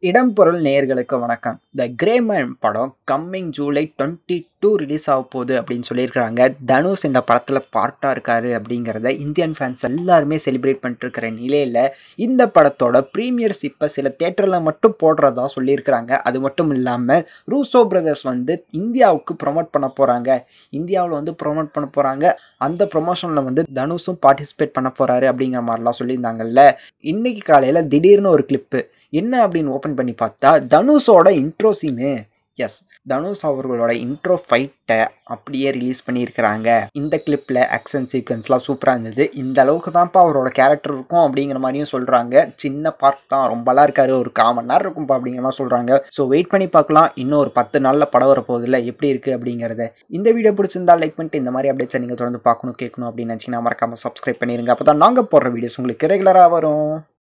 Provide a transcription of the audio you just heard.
இடம்பொருள் நேயர்களுக்கு வணக்கம் த கிரேமேன் படம் coming July twenty two release ஆக போகுது அப்படின்னு சொல்லியிருக்கிறாங்க தனுஷ் இந்த படத்தில் பார்ட்டாக இருக்காரு அப்படிங்கிறத இந்தியன் ஃபேன்ஸ் எல்லாருமே செலிப்ரேட் பண்ணிட்டு இருக்கிற நிலையில் இந்த படத்தோட ப்ரீமியர்ஸ் இப்போ சில தேட்டரில் மட்டும் போடுறதா சொல்லியிருக்கிறாங்க அது மட்டும் இல்லாமல் ரூசோ பிரதர்ஸ் வந்து இந்தியாவுக்கு ப்ரொமோட் பண்ண போகிறாங்க இந்தியாவில் வந்து ப்ரொமோட் பண்ண போகிறாங்க அந்த ப்ரொமோஷனில் வந்து தனுஷும் பார்ட்டிசிபேட் பண்ண போகிறாரு அப்படிங்கிற மாதிரிலாம் சொல்லியிருந்தாங்கல்ல இன்னைக்கு காலையில் திடீர்னு ஒரு கிளிப்பு என்ன அப்படின்னு ஓப்பன் பண்ணி பார்த்தா தனுஷோட இன்ட்ரோ சீனு எஸ் தனுஷ் அவர்களோட இன்ட்ரோ ஃபைட்டை அப்படியே ரிலீஸ் பண்ணியிருக்கிறாங்க இந்த கிளிப்பில் ஆக்ஷன் சீக்வன்ஸ்லாம் சூப்பராக இருந்தது இந்த அளவுக்கு தான்ப்பா அவரோட கேரக்டர் இருக்கும் அப்படிங்கிற மாதிரியும் சொல்கிறாங்க சின்ன பார்ட் தான் ரொம்பலாம் இருக்காரு ஒரு காமன் நேரம் இருக்கும்ப்பா அப்படிங்கிற மாதிரி சொல்கிறாங்க ஸோ வெயிட் பண்ணி பார்க்கலாம் இன்னும் ஒரு பத்து நாளில் படம் வர போதில்ல எப்படி இருக்குது அப்படிங்கிறத இந்த வீடியோ பிடிச்சிருந்தா லைக் பண்ணிட்டு இந்த மாதிரி அப்டேட்ஸை நீங்கள் தொடர்ந்து பார்க்கணும் கேட்கணும் அப்படின்னு நினச்சிங்கன்னா மறக்காமல் சப்ஸ்கிரைப் பண்ணிடுங்க அப்போ தான் நாங்கள் போடுற வீடியோஸ் உங்களுக்கு ரெகுலராக வரும்